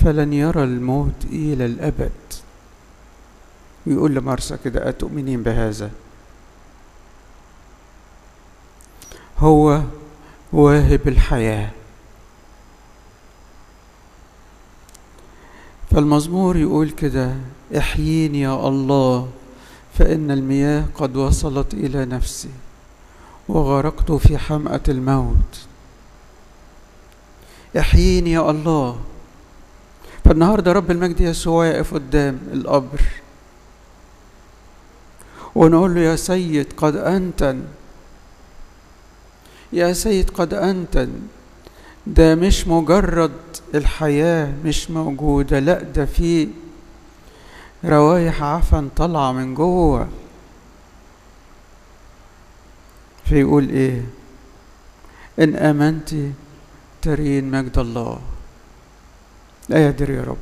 فلن يرى الموت إلى الأبد ويقول لمرسى كده أتؤمنين بهذا هو واهب الحياة فالمزمور يقول كده احييني يا الله فإن المياه قد وصلت إلى نفسي وغرقت في حمأة الموت احييني يا الله فالنهارده رب المجد يسوع واقف قدام القبر ونقول له يا سيد قد أنتن يا سيد قد أنتن ده مش مجرد الحياة مش موجودة لا ده في روايح عفن طالعة من جوه فيقول ايه ان امنت ترين مجد الله لا يدري يا رب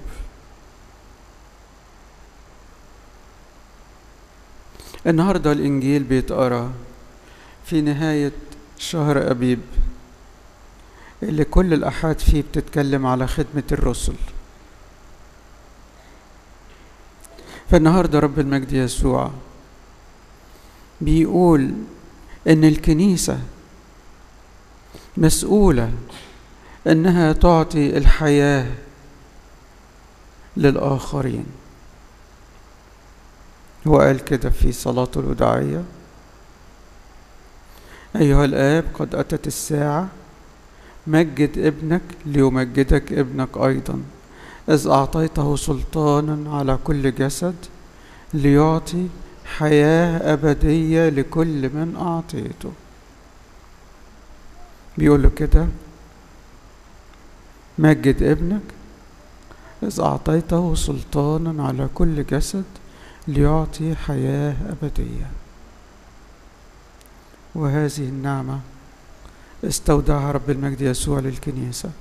النهارده الانجيل بيتقرا في نهايه شهر ابيب اللي كل الاحاد فيه بتتكلم على خدمه الرسل فالنهارده رب المجد يسوع بيقول ان الكنيسه مسؤوله انها تعطي الحياه للاخرين هو قال كده في صلاته الوداعيه ايها الاب قد اتت الساعه مجد ابنك ليمجدك ابنك ايضا اذ اعطيته سلطانا على كل جسد ليعطي حياه ابديه لكل من اعطيته بيقول له كده مجد ابنك إذ أعطيته سلطانا على كل جسد ليعطي حياة أبدية وهذه النعمة استودعها رب المجد يسوع للكنيسة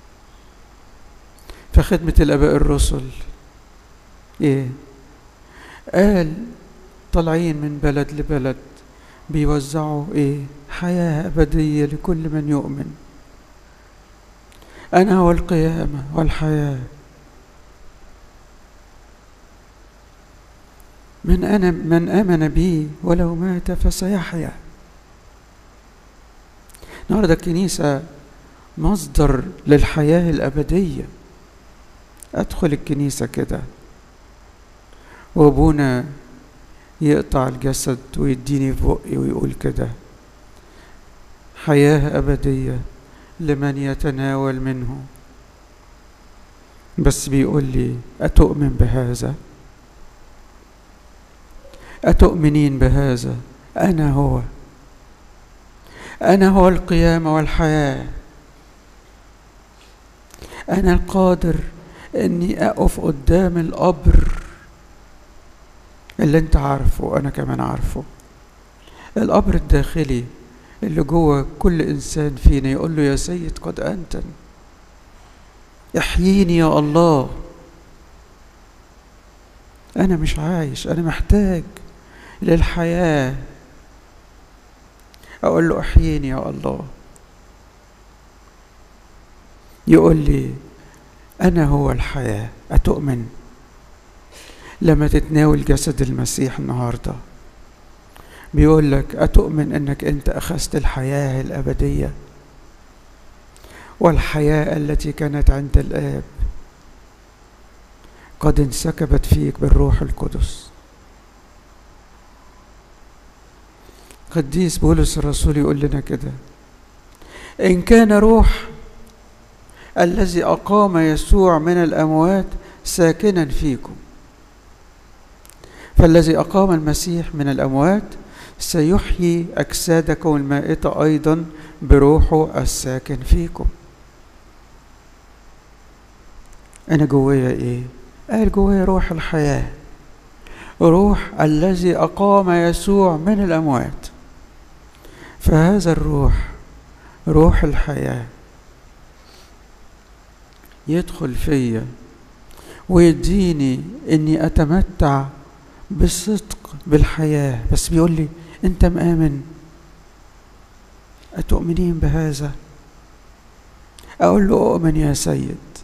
فخدمة الآباء الرسل إيه؟ قال طالعين من بلد لبلد بيوزعوا إيه؟ حياة أبدية لكل من يؤمن أنا هو القيامة والحياة من أنا من آمن بي ولو مات فسيحيا النهارده الكنيسة مصدر للحياة الأبدية أدخل الكنيسة كده وأبونا يقطع الجسد ويديني في بقي ويقول كده حياة أبدية لمن يتناول منه بس بيقول لي أتؤمن بهذا أتؤمنين بهذا أنا هو أنا هو القيامة والحياة أنا القادر إني أقف قدام القبر اللي أنت عارفه أنا كمان عارفه القبر الداخلي اللي جوه كل إنسان فينا يقول له يا سيد قد أنتن احييني يا الله أنا مش عايش أنا محتاج للحياة أقول له احييني يا الله يقول لي أنا هو الحياة أتؤمن لما تتناول جسد المسيح النهارده بيقول لك أتؤمن أنك أنت أخذت الحياة الأبدية والحياة التي كانت عند الآب قد انسكبت فيك بالروح القدس قديس بولس الرسول يقول لنا كده إن كان روح الذي أقام يسوع من الأموات ساكنا فيكم فالذي أقام المسيح من الأموات سيحيي أجسادكم المائتة أيضا بروحه الساكن فيكم أنا جوايا إيه؟ قال جوايا روح الحياة روح الذي أقام يسوع من الأموات فهذا الروح روح الحياة يدخل فيا ويديني إني أتمتع بالصدق بالحياة بس بيقول لي أنت مآمن أتؤمنين بهذا أقول له أؤمن يا سيد